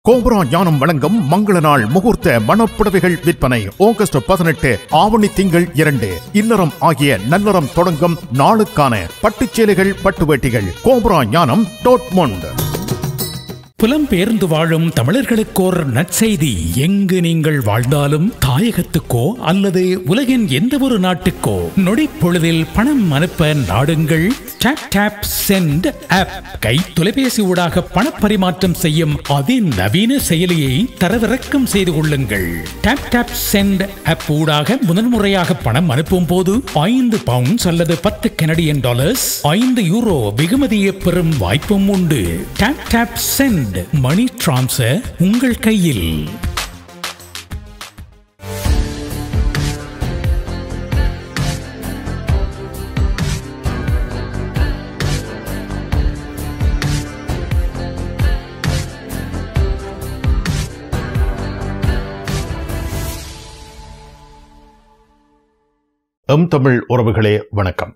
கோபுரா ஞானம் வழங்கும் மங்கள நாள் முகூர்த்த மணப்புடவைகள் விற்பனை ஆகஸ்ட் பதினெட்டு ஆவணி திங்கள் இரண்டு இல்லறம் ஆகிய நல்லறம் தொடங்கும் நாளுக்கான பட்டுச்சேலைகள் பட்டு வேட்டிகள் கோபுரா ஞானம் டோட்மொண்ட் புலம்பெயர்ந்து வாழும் தமிழர்களுக்கோர் நற்செய்தி எங்கு நீங்கள் வாழ்ந்தாலும் தாயகத்துக்கோ அல்லது உலகின் எந்த ஒரு நாட்டுக்கோ நொடி பொழுதில் பணம் அனுப்ப நாடுங்கள் டேப் டேப் சென்ட் ஆப் கை தொலைபேசி ஊடாக பணப்பரிமாற்றம் செய்யும் அதிநவீன செயலியை தரவிறக்கம் செய்து கொள்ளுங்கள் டேப் டேப் சென்ட் ஆப் ஊடாக முதன்முறையாக பணம் அனுப்பும் போது ஐந்து பவுண்ட்ஸ் அல்லது பத்து கனடியன் டாலர்ஸ் ஐந்து யூரோ வெகுமதியை பெறும் வாய்ப்பும் உண்டு tap tap send money transfer உங்கள் கையில் எம் தமிழ் உறவுகளே வணக்கம்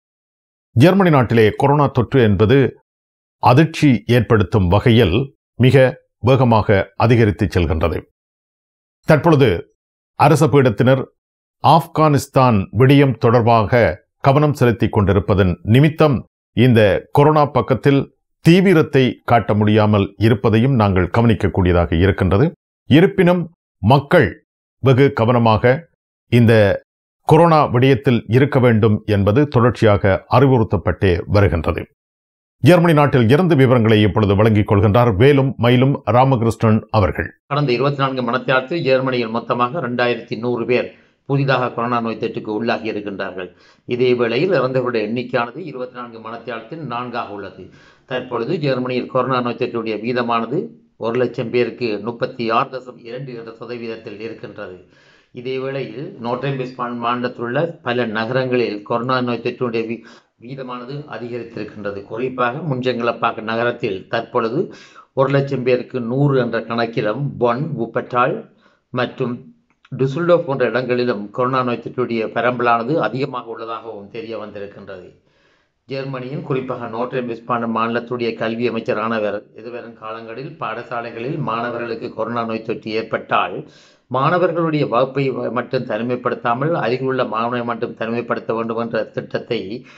ஜெர்மனி நாட்டிலே கொரோனா தொற்று என்பது அதிர்ச்சி ஏற்படுத்தும் வகையில் மிக வேகமாக அதிகரித்து செல்கின்றது தற்பொழுது அரச பீடத்தினர் ஆப்கானிஸ்தான் விடயம் தொடர்பாக கவனம் செலுத்திக் கொண்டிருப்பதன் நிமித்தம் இந்த கொரோனா பக்கத்தில் தீவிரத்தை காட்ட முடியாமல் இருப்பதையும் நாங்கள் கவனிக்கக்கூடியதாக இருக்கின்றது இருப்பினும் மக்கள் வெகு கவனமாக இந்த கொரோனா விடயத்தில் இருக்க வேண்டும் என்பது தொடர்ச்சியாக அறிவுறுத்தப்பட்டே வருகின்றது ஜெர்மனி நாட்டில் இருந்து விவரங்களை இப்பொழுது வழங்கிக் கொள்கின்றார் வேலும் மயிலும் ராமகிருஷ்ணன் அவர்கள் கடந்த இருபத்தி நான்கு மணத்தியாலத்தில் ஜெர்மனியில் மொத்தமாக இரண்டாயிரத்தி நூறு பேர் புதிதாக கொரோனா நோய் தொற்றுக்கு உள்ளாகி இருக்கின்றார்கள் இதே வேளையில் இறந்தவருடைய எண்ணிக்கையானது இருபத்தி நான்கு மணத்தியாலத்தில் நான்காக உள்ளது தற்பொழுது ஜெர்மனியில் கொரோனா நோய் தொற்றுடைய வீதமானது ஒரு லட்சம் பேருக்கு முப்பத்தி ஆறு தசம் இரண்டு என்ற சதவீதத்தில் இருக்கின்றது இதே வேளையில் நோட்ரம்பிஸ்பான் மாநிலத்தில் உள்ள பல நகரங்களில் கொரோனா நோய் தொற்றுடைய வீ வீதமானது அதிகரித்திருக்கின்றது குறிப்பாக முஞ்சங்களப்பாக்க நகரத்தில் தற்பொழுது ஒரு லட்சம் பேருக்கு நூறு என்ற கணக்கிலும் பொன் உப்பட்டால் மற்றும் டுசுல்டோ போன்ற இடங்களிலும் கொரோனா நோய் தொற்றுடைய பரம்பலானது அதிகமாக உள்ளதாகவும் தெரிய வந்திருக்கின்றது ஜெர்மனியின் குறிப்பாக நோட்ரம்பிஸ்பான மாநிலத்துடைய கல்வி அமைச்சரானவர் எதிர்வரும் காலங்களில் பாடசாலைகளில் மாணவர்களுக்கு கொரோனா நோய் தொற்று ஏற்பட்டால் மாணவர்களுடைய வகுப்பை மட்டும் தனிமைப்படுத்தாமல் அருகில் உள்ள மாணவனை மட்டும் தனிமைப்படுத்த வேண்டும் என்ற திட்டத்தை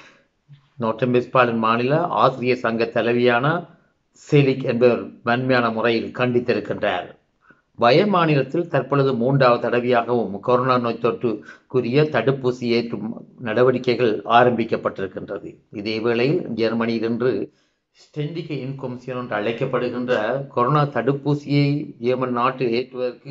நோட்டம்பிஸ்பாலின் மாநில ஆசிரியர் சங்க தலைவியான செலிக் என்பவர் வன்மையான முறையில் கண்டித்திருக்கின்றார் வய மாநிலத்தில் தற்பொழுது மூன்றாவது தடவையாகவும் கொரோனா நோய் தொற்றுக்குரிய தடுப்பூசி ஏற்றும் நடவடிக்கைகள் ஆரம்பிக்கப்பட்டிருக்கின்றது இதே வேளையில் ஜெர்மனியில் இன்று ஸ்டெண்டிக இன்கொமிஷன் என்று அழைக்கப்படுகின்ற கொரோனா தடுப்பூசியை ஏமன் நாட்டில் ஏற்றுவதற்கு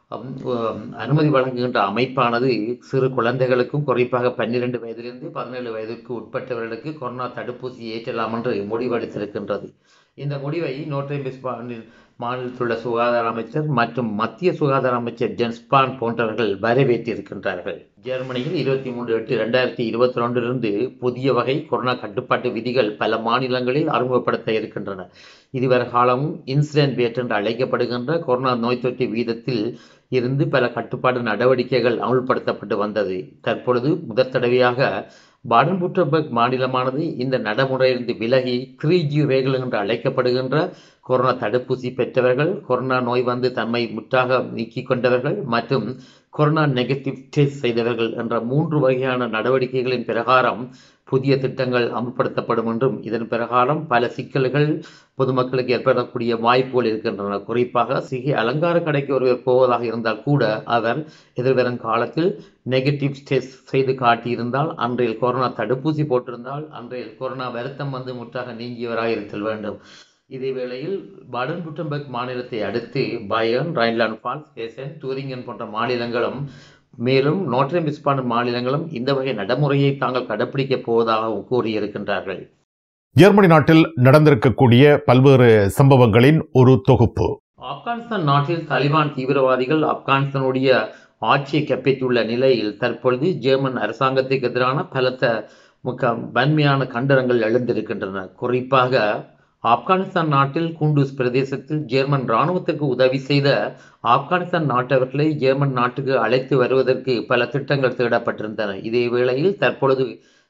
அனுமதி வழங்குகின்ற அமைப்பானது சிறு குழந்தைகளுக்கும் குறிப்பாக பன்னிரண்டு வயதிலிருந்து பதினேழு வயதிற்கு உட்பட்டவர்களுக்கு கொரோனா தடுப்பூசி ஏற்றலாம் என்று முடிவெடுத்திருக்கின்றது இந்த முடிவை நோட்ரேம்பிஸ் மாநிலத்தில் உள்ள சுகாதார அமைச்சர் மற்றும் மத்திய சுகாதார அமைச்சர் ஜென்ஸ்பான் போன்றவர்கள் வரவேற்றிருக்கின்றார்கள் ஜெர்மனியில் இருபத்தி மூன்று எட்டு இரண்டாயிரத்தி இருபத்தி ரெண்டிலிருந்து புதிய வகை கொரோனா கட்டுப்பாட்டு விதிகள் பல மாநிலங்களில் அறிமுகப்படுத்த இருக்கின்றன இதுவரை காலமும் இன்சிடென்ட் வேட் என்று அழைக்கப்படுகின்ற கொரோனா நோய் தொற்று வீதத்தில் இருந்து பல கட்டுப்பாடு நடவடிக்கைகள் அமுல்படுத்தப்பட்டு வந்தது தற்பொழுது முதற் தடவையாக பாடன் புட்டபர்க் மாநிலமானது இந்த நடைமுறையிலிருந்து விலகி த்ரீ ஜி ரேகல் என்று அழைக்கப்படுகின்ற கொரோனா தடுப்பூசி பெற்றவர்கள் கொரோனா நோய் வந்து தம்மை முற்றாக நீக்கிக் கொண்டவர்கள் மற்றும் கொரோனா நெகட்டிவ் டெஸ்ட் செய்தவர்கள் என்ற மூன்று வகையான நடவடிக்கைகளின் பிரகாரம் புதிய திட்டங்கள் அமல்படுத்தப்படும் என்றும் இதன் பிரகாரம் பல சிக்கல்கள் பொதுமக்களுக்கு ஏற்படக்கூடிய வாய்ப்புகள் இருக்கின்றன குறிப்பாக சிகை அலங்கார கடைக்கு ஒருவர் போவதாக இருந்தால் கூட அவர் எதிர்வரும் காலத்தில் நெகட்டிவ் டெஸ்ட் செய்து காட்டியிருந்தால் அன்றைய கொரோனா தடுப்பூசி போட்டிருந்தால் அன்றைய கொரோனா வருத்தம் வந்து முற்றாக நீங்கியவராக இருத்தல் வேண்டும் இதே வேளையில் பாடன் புட்டன்பர்க் மாநிலத்தை அடுத்து பயன் ரைன்லாண்ட் ஃபால்ஸ் ஹேசன் டூரிங்கன் போன்ற மாநிலங்களும் மேலும் நோட்ரம்பிஸ்பான் மாநிலங்களும் இந்த வகை நடைமுறையை தாங்கள் கடைப்பிடிக்கப் போவதாகவும் கூறியிருக்கின்றார்கள் ஜெர்மனி நாட்டில் நடந்திருக்கக்கூடிய பல்வேறு சம்பவங்களின் ஒரு தொகுப்பு ஆப்கானிஸ்தான் நாட்டில் தாலிபான் தீவிரவாதிகள் ஆப்கானிஸ்தானுடைய ஆட்சியை கைப்பற்றியுள்ள நிலையில் தற்பொழுது ஜெர்மன் அரசாங்கத்துக்கு எதிரான பலத்த முக்க வன்மையான கண்டனங்கள் எழுந்திருக்கின்றன குறிப்பாக ஆப்கானிஸ்தான் நாட்டில் குண்டூஸ் பிரதேசத்தில் ஜெர்மன் இராணுவத்திற்கு உதவி செய்த ஆப்கானிஸ்தான் நாட்டவர்களை ஜெர்மன் நாட்டுக்கு அழைத்து வருவதற்கு பல திட்டங்கள் தேடப்பட்டிருந்தன இதே வேளையில் தற்பொழுது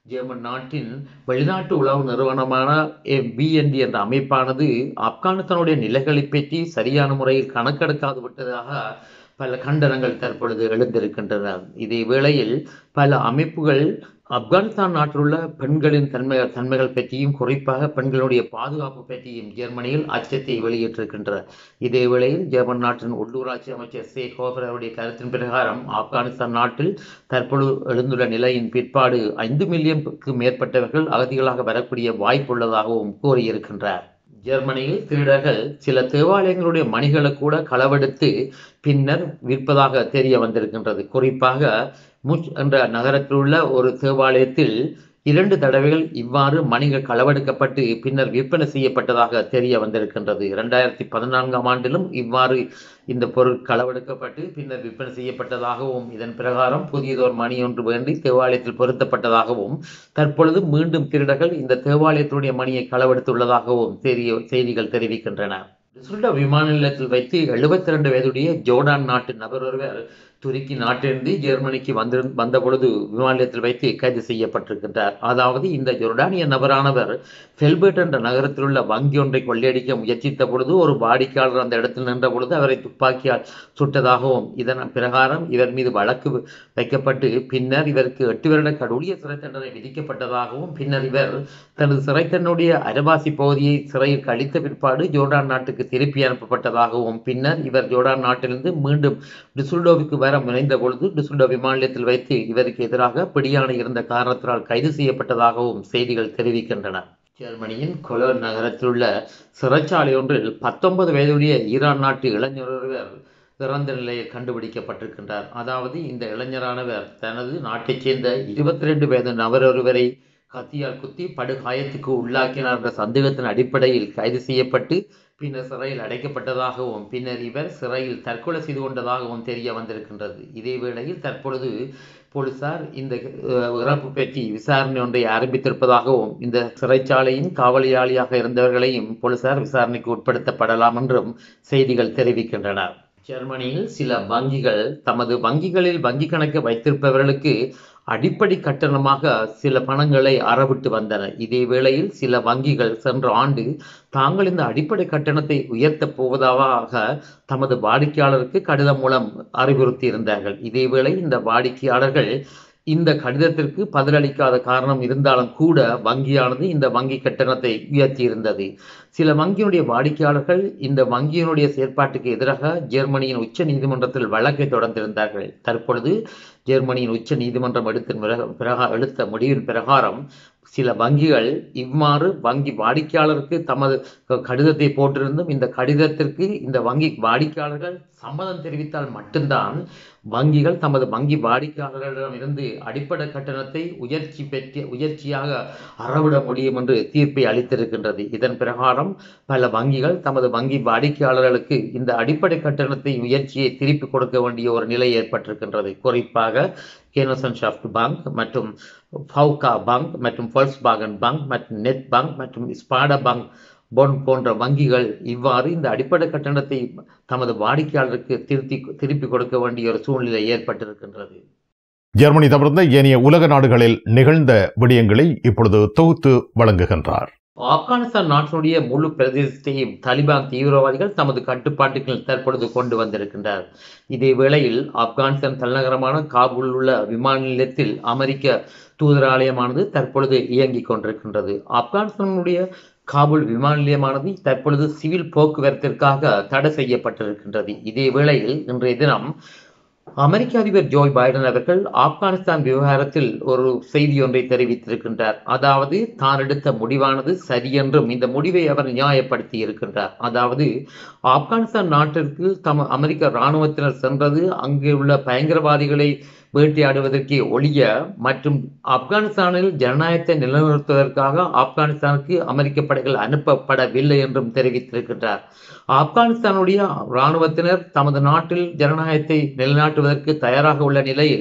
ஜெர்மன் நாட்டின் வெளிநாட்டு உளவு நிறுவனமான பிஎன்டி என்ற அமைப்பானது ஆப்கானிஸ்தானுடைய நிலைகளை பற்றி சரியான முறையில் கணக்கெடுக்காது விட்டதாக பல கண்டனங்கள் தற்பொழுது எழுந்திருக்கின்றன இதே வேளையில் பல அமைப்புகள் ஆப்கானிஸ்தான் நாட்டில் உள்ள பெண்களின் தன்மை தன்மைகள் பற்றியும் குறிப்பாக பெண்களுடைய பாதுகாப்பு பற்றியும் ஜெர்மனியில் அச்சத்தை வெளியிட்டிருக்கின்றன இதே வேளையில் ஜெர்மன் நாட்டின் உள்ளூராட்சி அமைச்சர் சே ஹோஃபர் அவருடைய கருத்தின் பிரகாரம் ஆப்கானிஸ்தான் நாட்டில் தற்பொழுது எழுந்துள்ள நிலையின் பிற்பாடு ஐந்து மில்லியனுக்கு மேற்பட்டவர்கள் அகதிகளாக வரக்கூடிய வாய்ப்புள்ளதாகவும் கூறியிருக்கின்றார் ஜெர்மனியில் திருடர்கள் சில தேவாலயங்களுடைய மணிகளை கூட களவெடுத்து பின்னர் விற்பதாக தெரிய வந்திருக்கின்றது குறிப்பாக முச் என்ற நகரத்தில் உள்ள ஒரு தேவாலயத்தில் இரண்டு தடவைகள் இவ்வாறு மணிகள் களவெடுக்கப்பட்டு பின்னர் விற்பனை செய்யப்பட்டதாக தெரிய வந்திருக்கின்றது இரண்டாயிரத்தி பதினான்காம் ஆண்டிலும் இவ்வாறு இந்த பொருள் களவெடுக்கப்பட்டு பின்னர் விற்பனை செய்யப்பட்டதாகவும் இதன் பிரகாரம் புதியதோர் மணி ஒன்று வேண்டி தேவாலயத்தில் பொருத்தப்பட்டதாகவும் தற்பொழுது மீண்டும் திருடர்கள் இந்த தேவாலயத்தினுடைய மணியை களவெடுத்துள்ளதாகவும் தெரிய செய்திகள் தெரிவிக்கின்றன டிசுல்டா விமான நிலையத்தில் வைத்து எழுபத்தி ரெண்டு வயதுடைய ஜோர்டான் நாட்டு நபர் ஒருவர் துருக்கி நாட்டிலிருந்து ஜெர்மனிக்கு வந்து வந்த பொழுது விமான நிலையத்தில் வைத்து கைது செய்யப்பட்டிருக்கின்றார் அதாவது இந்த ஜொர்டானிய நபரானவர் ஃபெல்பர்ட் என்ற நகரத்தில் உள்ள வங்கி ஒன்றை கொள்ளையடிக்க முயற்சித்த பொழுது ஒரு வாடிக்கையாளர் அந்த இடத்தில் நின்ற பொழுது அவரை துப்பாக்கியால் சுட்டதாகவும் இதன் பிரகாரம் இவர் மீது வழக்கு வைக்கப்பட்டு பின்னர் இவருக்கு எட்டு வருட கடூழிய சிறை தண்டனை விதிக்கப்பட்டதாகவும் பின்னர் இவர் தனது சிறை தன்னுடைய அரவாசி பகுதியை சிறையில் கழித்த பிற்பாடு ஜோர்டான் நாட்டுக்கு திருப்பி அனுப்பப்பட்டதாகவும் பின்னர் இவர் ஜோர்டான் நாட்டிலிருந்து மீண்டும் டிசுல்டோவுக்கு வர முனைந்த பொழுது டிசுல்டோ விமான நிலையத்தில் வைத்து இவருக்கு எதிராக பிடியாணை இருந்த காரணத்தினால் கைது செய்யப்பட்டதாகவும் செய்திகள் தெரிவிக்கின்றன ஜெர்மனியின் கொலோன் நகரத்தில் உள்ள சிறைச்சாலை ஒன்றில் பத்தொன்பது வயதுடைய ஈரான் நாட்டு இளைஞர் ஒருவர் இறந்த நிலையில் கண்டுபிடிக்கப்பட்டிருக்கின்றார் அதாவது இந்த இளைஞரானவர் தனது நாட்டைச் சேர்ந்த இருபத்தி ரெண்டு வயது நபர் ஒருவரை கத்தியால் குத்தி படுகாயத்துக்கு உள்ளாக்கினார் என்ற சந்தேகத்தின் அடிப்படையில் கைது செய்யப்பட்டு பின்னர் சிறையில் அடைக்கப்பட்டதாகவும் பின்னர் இவர் சிறையில் தற்கொலை செய்து கொண்டதாகவும் தெரிய வந்திருக்கின்றது இதே வேளையில் தற்பொழுது போலீசார் இந்த அஹ், இறப்பு பற்றி விசாரணை ஒன்றை ஆரம்பித்திருப்பதாகவும் இந்த சிறைச்சாலையின் காவலாளியாக இருந்தவர்களையும் போலீசார் விசாரணைக்கு உட்படுத்தப்படலாம் என்றும் செய்திகள் தெரிவிக்கின்றன ஜெர்மனியில் சில வங்கிகள் தமது வங்கிகளில் வங்கி கணக்கு வைத்திருப்பவர்களுக்கு அடிப்படை கட்டணமாக சில பணங்களை அறவிட்டு வந்தன இதே வேளையில் சில வங்கிகள் சென்ற ஆண்டு தாங்கள் இந்த அடிப்படை கட்டணத்தை உயர்த்தப் போவதாக தமது வாடிக்கையாளருக்கு கடிதம் மூலம் அறிவுறுத்தி இருந்தார்கள் இதேவேளை இந்த வாடிக்கையாளர்கள் இந்த கடிதத்திற்கு பதிலளிக்காத காரணம் இருந்தாலும் கூட வங்கியானது இந்த வங்கி கட்டணத்தை உயர்த்தி இருந்தது சில வங்கியினுடைய வாடிக்கையாளர்கள் இந்த வங்கியினுடைய செயற்பாட்டுக்கு எதிராக ஜெர்மனியின் உச்ச நீதிமன்றத்தில் வழக்கை தொடர்ந்திருந்தார்கள் தற்பொழுது ஜெர்மனியின் உச்ச நீதிமன்றம் எடுத்த பிறக- பிறகா எடுத்த முடிவின் பிரகாரம் சில வங்கிகள் இவ்வாறு வங்கி வாடிக்கையாளருக்கு தமது க- கடிதத்தை போட்டிருந்தும் இந்த கடிதத்திற்கு இந்த வங்கி வாடிக்கையாளர்கள் சம்மதம் தெரிவித்தால் மட்டும்தான் வங்கிகள் தமது வங்கி வாடிக்கையாளர்களிடம் இருந்து அடிப்படை கட்டணத்தை உயர்ச்சி பெற்ற உயர்ச்சியாக அறவிட முடியும் என்று தீர்ப்பை அளித்திருக்கின்றது இதன் பிரகாரம் பல வங்கிகள் தமது வங்கி வாடிக்கையாளர்களுக்கு இந்த அடிப்படை கட்டணத்தை உயர்ச்சியை திருப்பி கொடுக்க வேண்டிய ஒரு நிலை ஏற்பட்டிருக்கின்றது குறிப்பாக கேனோசன்ஷாஃப்ட் பேங்க் மற்றும் ஃபவுகா பேங்க் மற்றும் ஃபோல்ஸ்பாகன் பேங்க் மற்றும் நெட் பேங்க் மற்றும் ஸ்பாடா பேங்க் போன் போன்ற வங்கிகள் இவ்வாறு இந்த அடிப்படை கட்டணத்தை தமது வாடிக்கையாளருக்கு திருத்தி திருப்பி கொடுக்க வேண்டிய ஒரு சூழ்நிலை ஏற்பட்டிருக்கின்றது ஜெர்மனி தவிர்த்த ஏனைய உலக நாடுகளில் நிகழ்ந்த விடயங்களை இப்பொழுது தொகுத்து வழங்குகின்றார் ஆப்கானிஸ்தான் நாட்டினுடைய முழு பிரதேசத்தையும் தாலிபான் தீவிரவாதிகள் தமது கட்டுப்பாட்டுக்குள் தற்பொழுது கொண்டு வந்திருக்கின்றார் இதே வேளையில் ஆப்கானிஸ்தான் தலைநகரமான காபூலில் உள்ள விமான நிலையத்தில் அமெரிக்க தூதராலயமானது தற்பொழுது இயங்கிக் கொண்டிருக்கின்றது ஆப்கானிஸ்தானுடைய காபூல் விமான நிலையமானது தற்பொழுது சிவில் போக்குவரத்திற்காக தடை செய்யப்பட்டிருக்கின்றது இதே வேளையில் இன்றைய தினம் அமெரிக்க அதிபர் ஜோய் பைடன் அவர்கள் ஆப்கானிஸ்தான் விவகாரத்தில் ஒரு செய்தி ஒன்றை தெரிவித்திருக்கின்றார் அதாவது தான் எடுத்த முடிவானது சரியென்றும் இந்த முடிவை அவர் நியாயப்படுத்தி இருக்கின்றார் அதாவது ஆப்கானிஸ்தான் நாட்டிற்கு தம் அமெரிக்க இராணுவத்தினர் சென்றது அங்கே உள்ள பயங்கரவாதிகளை வேட்டையாடுவதற்கே ஒழிய மற்றும் ஆப்கானிஸ்தானில் ஜனநாயகத்தை நிலைநிறுத்துவதற்காக ஆப்கானிஸ்தானுக்கு அமெரிக்க படைகள் அனுப்பப்படவில்லை என்றும் தெரிவித்திருக்கின்றார் ஆப்கானிஸ்தானுடைய இராணுவத்தினர் தமது நாட்டில் ஜனநாயகத்தை நிலைநாட்டுவதற்கு தயாராக உள்ள நிலையில்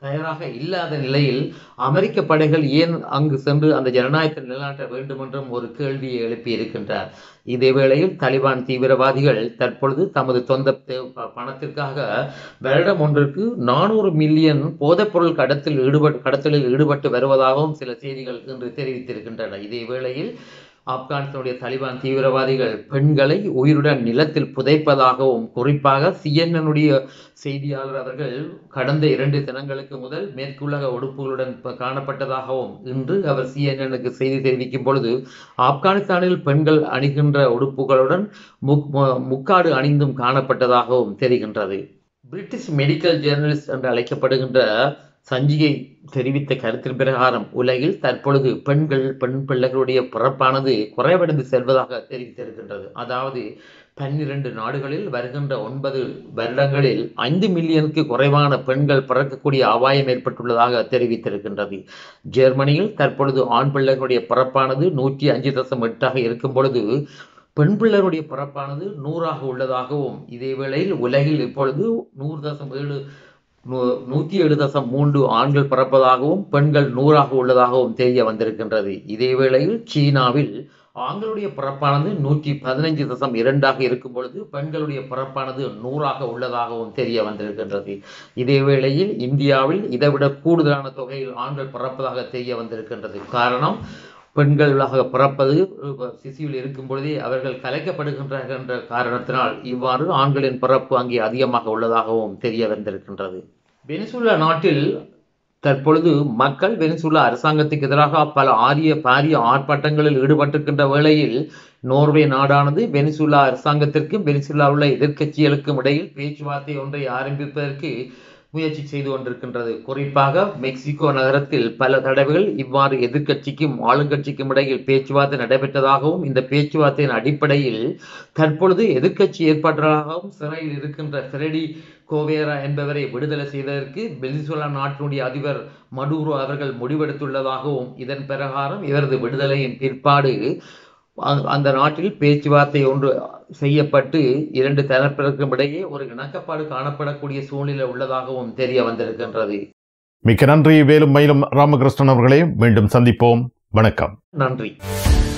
தயாராக இல்லாத நிலையில் அமெரிக்க படைகள் ஏன் அங்கு சென்று அந்த ஜனநாயகத்தை நிலைநாட்ட வேண்டும் என்றும் ஒரு கேள்வியை எழுப்பி இருக்கின்றார் இதே வேளையில் தலிபான் தீவிரவாதிகள் தற்பொழுது தமது சொந்த தே- ப- பணத்திற்காக வருடம் ஒன்றிற்கு நானூறு மில்லியன் போதைப்பொருள் கடத்தில் ஈடுபட்டு கடத்தலில் ஈடுபட்டு வருவதாகவும் சில செய்திகள் இன்று தெரிவித்திருக்கின்றன இதே வேளையில் ஆப்கானிஸ்தானுடைய தலிபான் தீவிரவாதிகள் பெண்களை உயிருடன் நிலத்தில் புதைப்பதாகவும் குறிப்பாக சிஎன்எனுடைய செய்தியாளர் அவர்கள் கடந்த இரண்டு தினங்களுக்கு முதல் மேற்குலக உடுப்புகளுடன் ப- காணப்பட்டதாகவும் இன்று அவர் சிஎன்எனுக்கு செய்தி தெரிவிக்கும் பொழுது ஆப்கானிஸ்தானில் பெண்கள் அணிகின்ற உடுப்புகளுடன் முக்- மு- முக்காடு அணிந்தும் காணப்பட்டதாகவும் தெரிகின்றது பிரிட்டிஷ் மெடிக்கல் ஜேர்னலிஸ்ட் என்று அழைக்கப்படுகின்ற சஞ்சிகை தெரிவித்த கருத்தின் பிரகாரம் உலகில் தற்பொழுது பெண்கள் பெண் பிள்ளைகளுடைய பிறப்பானது குறைவடைந்து செல்வதாக தெரிவித்திருக்கின்றது அதாவது பன்னிரண்டு நாடுகளில் வருகின்ற ஒன்பது வருடங்களில் ஐந்து மில்லியனுக்கு குறைவான பெண்கள் பிறக்கக்கூடிய அபாயம் ஏற்பட்டுள்ளதாக தெரிவித்திருக்கின்றது ஜெர்மனியில் தற்பொழுது ஆண் பிள்ளைகளுடைய பிறப்பானது நூற்றி அஞ்சு தசம் எட்டாக இருக்கும் பொழுது பெண் பிள்ளைகளுடைய பிறப்பானது நூறாக உள்ளதாகவும் இதே வேளையில் உலகில் இப்பொழுது நூறு தசம் ஏழு நூ- நூற்றி ஏழு தசம் மூன்று ஆண்கள் பிறப்பதாகவும் பெண்கள் நூறாக உள்ளதாகவும் தெரிய வந்திருக்கின்றது இதே வேளையில் சீனாவில் ஆண்களுடைய பிறப்பானது நூற்றி பதினைஞ்சு தசம் இரண்டாக இருக்கும் பொழுது பெண்களுடைய பிறப்பானது நூறாக உள்ளதாகவும் தெரிய வந்திருக்கின்றது இதே வேளையில் இந்தியாவில் இதைவிட கூடுதலான தொகையில் ஆண்கள் பிறப்பதாக தெரிய வந்திருக்கின்றது காரணம் பெண்களாக பிறப்பது அஹ், சிசுவில் இருக்கும் பொழுதே அவர்கள் கலைக்கப்படுகின்றார்கள் என்ற காரணத்தினால் இவ்வாறு ஆண்களின் பிறப்பு அங்கே அதிகமாக உள்ளதாகவும் தெரிய வந்திருக்கின்றது வெனிசுலா நாட்டில் தற்பொழுது மக்கள் வெனிசுலா அரசாங்கத்துக்கு எதிராக பல ஆரிய பாரிய ஆர்ப்பாட்டங்களில் ஈடுபட்டிருக்கின்ற வேளையில் நோர்வே நாடானது வெனிசுலா அரசாங்கத்திற்கும் வெனிசுலா உள்ள எதிர்க்கட்சிகளுக்கும் இடையில் பேச்சுவார்த்தை ஒன்றை ஆரம்பிப்பதற்கு முயற்சி செய்து கொண்டிருக்கின்றது குறிப்பாக மெக்சிகோ நகரத்தில் பல தடவைகள் இவ்வாறு எதிர்க்கட்சிக்கும் ஆளுங்கட்சிக்கும் இடையில் பேச்சுவார்த்தை நடைபெற்றதாகவும் இந்த பேச்சுவார்த்தையின் அடிப்படையில் தற்பொழுது எதிர்க்கட்சி ஏற்பாட்டாளராகவும் சிறையில் இருக்கின்ற ஃப்ரெடி கோவேரா என்பவரை விடுதலை செய்வதற்கு வெனிசுலா நாட்டினுடைய அதிபர் மடூரோ அவர்கள் முடிவெடுத்துள்ளதாகவும் இதன் பிரகாரம் இவரது விடுதலையின் பிற்பாடு அ- அந்த நாட்டில் பேச்சுவார்த்தை ஒன்று செய்யப்பட்டு இரண்டு தரப்பிற்கும் இடையே ஒரு இணக்கப்பாடு காணப்படக்கூடிய சூழ்நிலை உள்ளதாகவும் தெரிய வந்திருக்கின்றது மிக்க நன்றி வேலும் மயிலும் ராமகிருஷ்ணன் அவர்களே மீண்டும் சந்திப்போம் வணக்கம் நன்றி